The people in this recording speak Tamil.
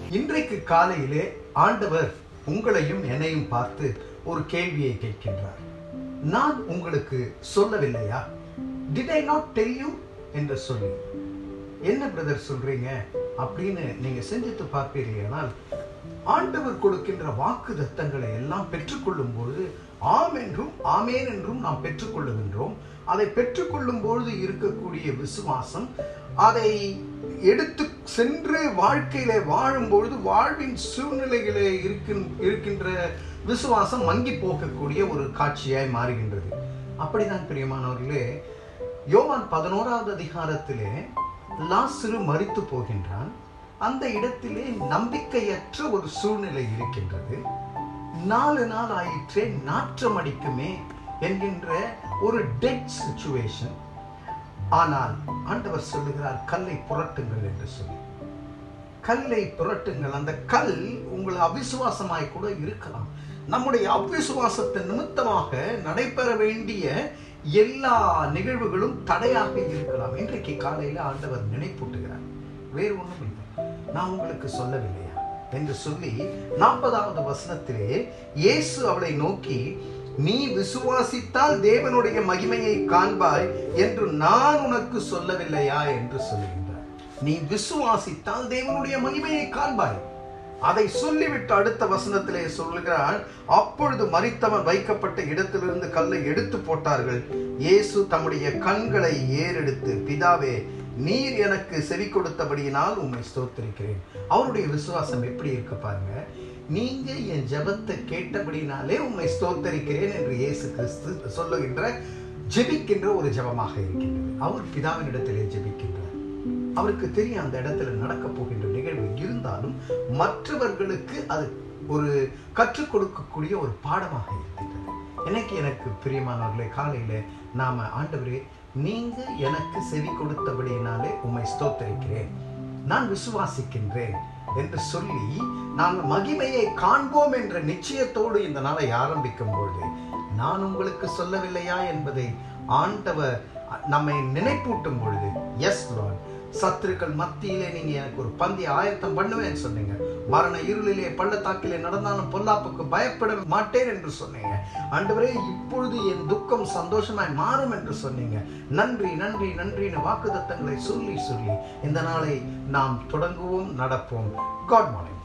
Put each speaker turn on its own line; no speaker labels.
இன்றைக்கு காலையிலே ஆண்டவர் உங்களையும் என்னையும் பார்த்து ஒரு கேள்வியை கேட்கின்றார் நான் உங்களுக்கு சொல்லவில்லையா did I not tell you என்று சொல்லி என்ன பிரதர் சொல்றீங்க அப்படின்னு நீங்க செஞ்சுட்டு பார்ப்பீர்களானால் ஆண்டவர் கொடுக்கின்ற வாக்கு தத்தங்களை எல்லாம் பெற்றுக்கொள்ளும் பொழுது ஆம் என்றும் ஆமேன் என்றும் நாம் பெற்றுக்கொள்ளுகின்றோம் அதை பெற்றுக்கொள்ளும் பொழுது இருக்கக்கூடிய விசுவாசம் அதை எடுத்து சென்று வாழ்க்கையில வாழும் பொழுது வாழ்வின் சூழ்நிலைகளே இருக்கின் இருக்கின்ற விசுவாசம் மங்கி போகக்கூடிய ஒரு காட்சியாய் மாறுகின்றது அப்படிதான் பிரியமானவர்களே யோவான் பதினோராவது அதிகாரத்திலே லாசிறு மறித்து போகின்றான் அந்த இடத்திலே நம்பிக்கையற்ற ஒரு சூழ்நிலை இருக்கின்றது நாலு நாள் ஆயிற்றே நாற்றம் அடிக்குமே என்கின்ற ஒரு டெட் சுச்சுவேஷன் ஆனால் ஆண்டவர் சொல்லுகிறார் கல்லை புரட்டுங்கள் என்று சொல்லி கல்லை புரட்டுங்கள் அந்த கல் உங்கள் அவிசுவாசமாய் கூட இருக்கலாம் நம்முடைய அவிசுவாசத்தின் நிமித்தமாக நடைபெற வேண்டிய எல்லா நிகழ்வுகளும் தடையாக இருக்கலாம் இன்றைக்கு காலையில் ஆண்டவர் நினைப்பூட்டுகிறார் வேறு ஒன்றும் இல்லை நான் உங்களுக்கு சொல்லவில்லையா என்று சொல்லி நாற்பதாவது வசனத்திலே இயேசு அவளை நோக்கி நீ விசுவாசித்தால் தேவனுடைய மகிமையை காண்பாய் என்று நான் உனக்கு சொல்லவில்லையா என்று சொல்லுகின்றார் நீ விசுவாசித்தால் தேவனுடைய மகிமையை காண்பாய் அதை சொல்லிவிட்டு அடுத்த வசனத்திலே சொல்லுகிறான் அப்பொழுது மறித்தவன் வைக்கப்பட்ட இடத்திலிருந்து கல்லை எடுத்து போட்டார்கள் இயேசு தம்முடைய கண்களை ஏறெடுத்து பிதாவே நீர் எனக்கு செவி கொடுத்தபடியினால் உண்மை ஸ்தோத்திருக்கிறேன் அவருடைய விசுவாசம் எப்படி இருக்கு பாருங்க நீங்க என் ஜெபத்தை கேட்டபடினாலே உண்மை ஸ்தோத்தரிக்கிறேன் என்று இயேசு கிறிஸ்து சொல்லுகின்ற ஜெபிக்கின்ற ஒரு ஜெபமாக இருக்கின்றது அவர் பிதாவினிடத்திலே ஜெபிக்கின்றார் அவருக்கு தெரியும் அந்த இடத்துல நடக்க போகின்ற நிகழ்வு இருந்தாலும் மற்றவர்களுக்கு அது ஒரு கற்றுக் கொடுக்கக்கூடிய ஒரு பாடமாக இருக்கின்றது எனக்கு எனக்கு பிரியமானவர்களே காலையில நாம ஆண்டவரே நீங்க எனக்கு செவி கொடுத்தபடியினாலே உம்மை ஸ்தோத்தரிக்கிறேன் நான் விசுவாசிக்கின்றேன் என்று சொல்லி நாங்கள் மகிமையை காண்போம் என்ற நிச்சயத்தோடு இந்த நாளை ஆரம்பிக்கும் பொழுது நான் உங்களுக்கு சொல்லவில்லையா என்பதை ஆண்டவர் நம்மை நினைப்பூட்டும் பொழுது எஸ் லார்ட் சத்துருக்கள் மத்தியிலே நீங்க எனக்கு ஒரு பந்தி ஆயத்தம் பண்ணுவேன்னு சொன்னீங்க மரண இருளிலே பள்ளத்தாக்கிலே நடந்தாலும் பொல்லாப்புக்கு பயப்பட மாட்டேன் என்று சொன்னீங்க ஆண்டவரே இப்பொழுது என் துக்கம் சந்தோஷமாய் மாறும் என்று சொன்னீங்க நன்றி நன்றி நன்றின்னு வாக்குதத்தங்களை சொல்லி சொல்லி இந்த நாளை நாம் தொடங்குவோம் நடப்போம் காட் மார்னிங்